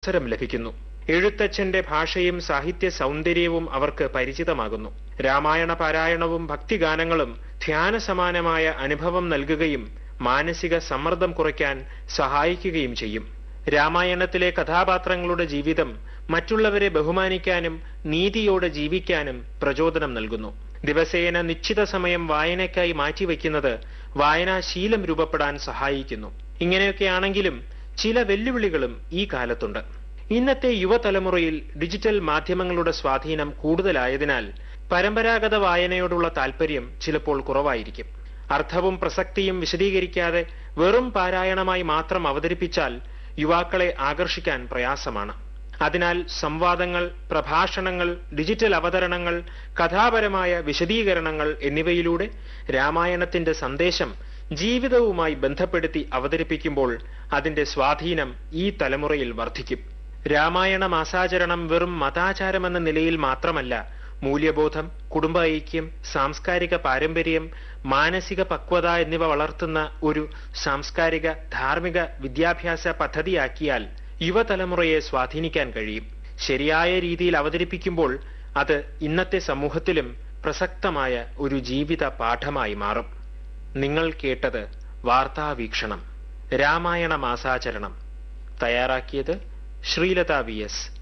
അവസരം ലഭിക്കുന്നു എഴുത്തച്ഛന്റെ ഭാഷയും സാഹിത്യ സൗന്ദര്യവും അവർക്ക് പരിചിതമാകുന്നു രാമായണ പാരായണവും ഭക്തിഗാനങ്ങളും ധ്യാനസമാനമായ അനുഭവം നൽകുകയും മാനസിക സമ്മർദ്ദം കുറയ്ക്കാൻ സഹായിക്കുകയും ചെയ്യും രാമായണത്തിലെ കഥാപാത്രങ്ങളുടെ ജീവിതം മറ്റുള്ളവരെ ബഹുമാനിക്കാനും നീതിയോടെ ജീവിക്കാനും പ്രചോദനം നൽകുന്നു ദിവസേന നിശ്ചിത സമയം വായനയ്ക്കായി മാറ്റിവെക്കുന്നത് വായനാശീലം രൂപപ്പെടാൻ സഹായിക്കുന്നു ഇങ്ങനെയൊക്കെയാണെങ്കിലും ചില വെല്ലുവിളികളും ഈ കാലത്തുണ്ട് ഇന്നത്തെ യുവതലമുറയിൽ ഡിജിറ്റൽ മാധ്യമങ്ങളുടെ സ്വാധീനം കൂടുതലായതിനാൽ പരമ്പരാഗത വായനയോടുള്ള താല്പര്യം ചിലപ്പോൾ കുറവായിരിക്കും അർത്ഥവും പ്രസക്തിയും വിശദീകരിക്കാതെ വെറും പാരായണമായി മാത്രം അവതരിപ്പിച്ചാൽ യുവാക്കളെ ആകർഷിക്കാൻ പ്രയാസമാണ് അതിനാൽ സംവാദങ്ങൾ പ്രഭാഷണങ്ങൾ ഡിജിറ്റൽ അവതരണങ്ങൾ കഥാപരമായ വിശദീകരണങ്ങൾ എന്നിവയിലൂടെ രാമായണത്തിന്റെ സന്ദേശം ജീവിതവുമായി ബന്ധപ്പെടുത്തി അവതരിപ്പിക്കുമ്പോൾ അതിന്റെ സ്വാധീനം ഈ തലമുറയിൽ വർദ്ധിക്കും രാമായണ മാസാചരണം വെറും മതാചാരമെന്ന നിലയിൽ മാത്രമല്ല മൂല്യബോധം കുടുംബ ഐക്യം സാംസ്കാരിക പാരമ്പര്യം മാനസിക പക്വത എന്നിവ വളർത്തുന്ന ഒരു സാംസ്കാരിക ധാർമ്മിക വിദ്യാഭ്യാസ പദ്ധതിയാക്കിയാൽ യുവതലമുറയെ സ്വാധീനിക്കാൻ കഴിയും ശരിയായ രീതിയിൽ അവതരിപ്പിക്കുമ്പോൾ അത് ഇന്നത്തെ സമൂഹത്തിലും പ്രസക്തമായ ഒരു ജീവിത പാഠമായി മാറും നിങ്ങൾ കേട്ടത് വാർത്താവീക്ഷണം രാമായണ മാസാചരണം തയ്യാറാക്കിയത് ശ്രീലത വി എസ്